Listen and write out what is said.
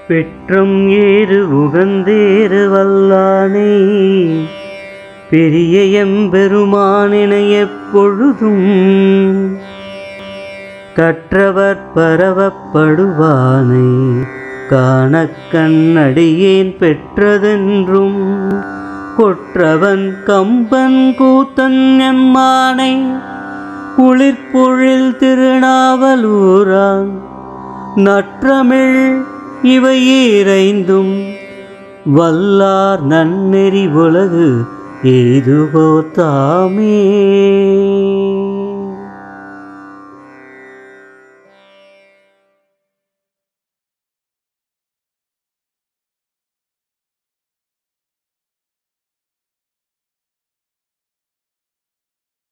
பெற்றும் ஏறு உகந்தேறு வல்லானே பெரிய எம்பெருமானின எப்பொழுதும் கற்றவர் பரவப்படுவானை காணக் கண்ணடியேன் பெற்றதென்றும் கொற்றவன் கம்பன் கூத்தன் எம்மானை குளிர்பொழில் திருநாவலூரான் நற்றமிழ் இவை ஈரைந்தும் வல்லார் நன்னெறி உலகு எய்துகோ தாமே